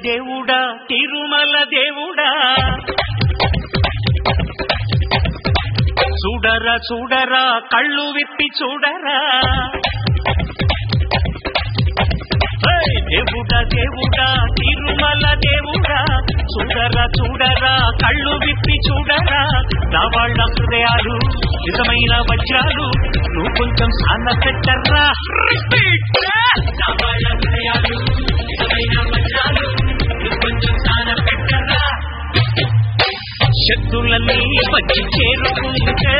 దేవుడా తిరుమల దేవుడా చూడరా చూడరా కళ్ళు విప్పి చూడరా ఏయ్! దేవుడా దేవుడా తిరుమల దేవుడా చూడరా చూడరా కళ్ళు విప్పి చూడరా నా వాళ్ళ హృదయాలు నిజమైన వజ్రాలు నువ్వు కొంచెం సాన్న పెట్టర్రా నా వాళ్ళ హృదయాలు నిజమైన వజ్రాలు నువ్వు కొంచెం సాన పెట్టర్రా శక్తులన్నీ వచ్చి చేరుకుంటే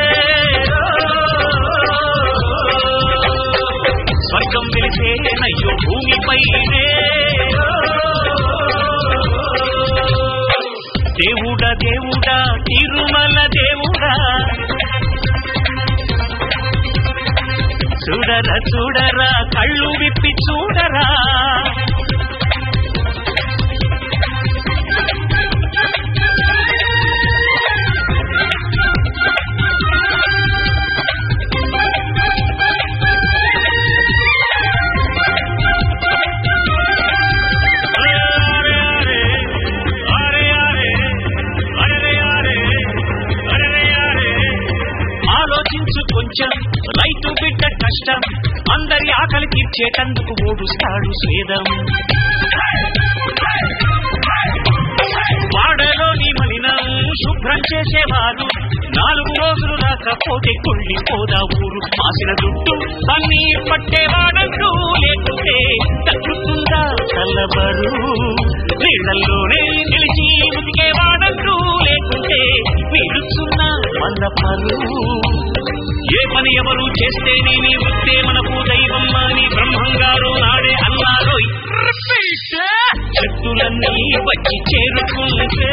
స్వర్గం వెలిసేనయ్యో భూమిపైనే దేవుడా దేవుడా తిరుమల దేవుడా చూడరా చూడరా కళ్ళు విప్పి చూడరా ఆలోచించు కొంచెం రైతు బిడ్డ కష్టం అందరి ఆకలి తీర్చేటందుకు ఓడుస్తాడు స్వేదం వాడలోని మలినం శుభ్రం చేసేవారు నాలుగు రోజులు రాకపోతే కుళ్ళిపోదా ఊరు మాసిన దుడ్డు అన్ని పట్టేవాడంటూ లేకుంటే తగ్గుతుందా చల్లబరు నీళ్లలోనే నిలిచి ఉతికేవాడంటూ లేకుంటే నిలుచున్న మల్లపరు ఏ పని ఎవరు చేస్తేనేమి వస్తే మనకు దైవం అని బ్రహ్మంగారు నాడే అన్నారు శక్తులన్నీ వచ్చి చేరుకుంటే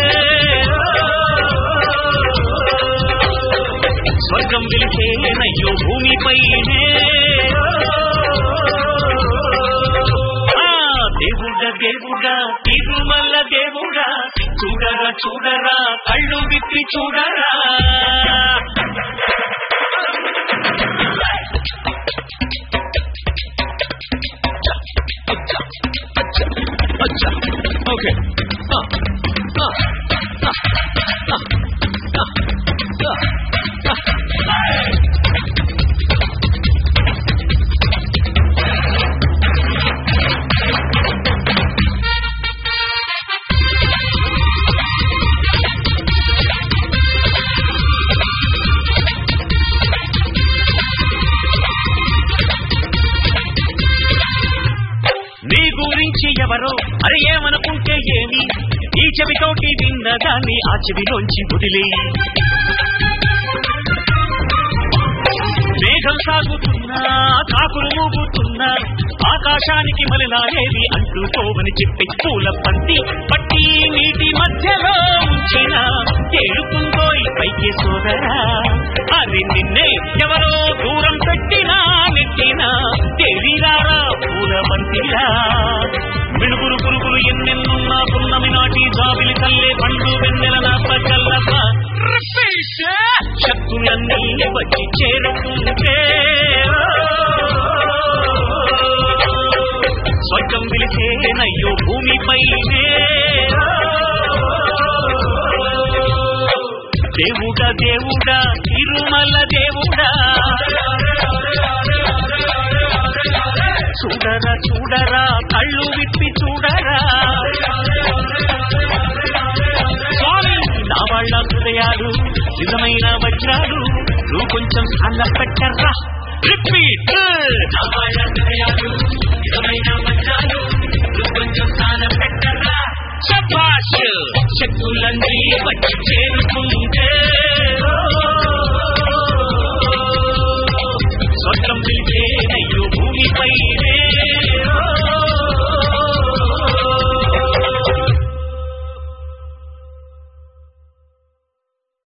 స్వర్గం వెలిసేనయ్యో భూమిపైనే ఆ, దేవుడా దేవుడా తిరుమల దేవుడా చూడరా చూడరా కళ్ళు విప్పి చూడరా ఓకే నీ గురించి ఎవరో అరే ఏమనుకుంటే ఏమి ఈ చెవితోటి విన్న దాన్ని ఆ చెవిలోంచి వదిలే మేఘం సాగుతున్నా కాకులు ఊగుతున్నా ఆకాశానికి మలినాడేది అంటుకోవని చెప్పి పూల పంతి పట్టి నీటి మధ్యలో ఉంచిన తేలుకుందోయ్ పైకి సోదరా అది నిన్నే ఎవరో దూరం పెట్టినా నెట్టినా తేలిరారా పూల బంతిరా మిడుగురు పురుగులు ఎన్నెన్నున్నా పున్నమి నాటి జాబిలి తల్లే పండు వెన్నెల నా పగల్లప శక్తులన్నీ వచ్చి చేరుకుంటే స్వర్గం విలిసేనయ్యో భూమిపైనే దేవుడా దేవుడా తిరుమల దేవుడా చూడరా చూడరా కళ్ళు విప్పి చూడరా స్వామి నా వాళ్ళ హృదయాలు నిజమైన వజ్రాలు నువ్వు కొంచెం అన్న పెట్టర్రా రిపీట్ నా వాళ్ళ హృదయాలు నిజమైన వజ్రాలు నువ్వు కొంచెం స్నానం పెట్టర్రా శభాష్ శక్తులన్నీ వచ్చి చేరుకుంటే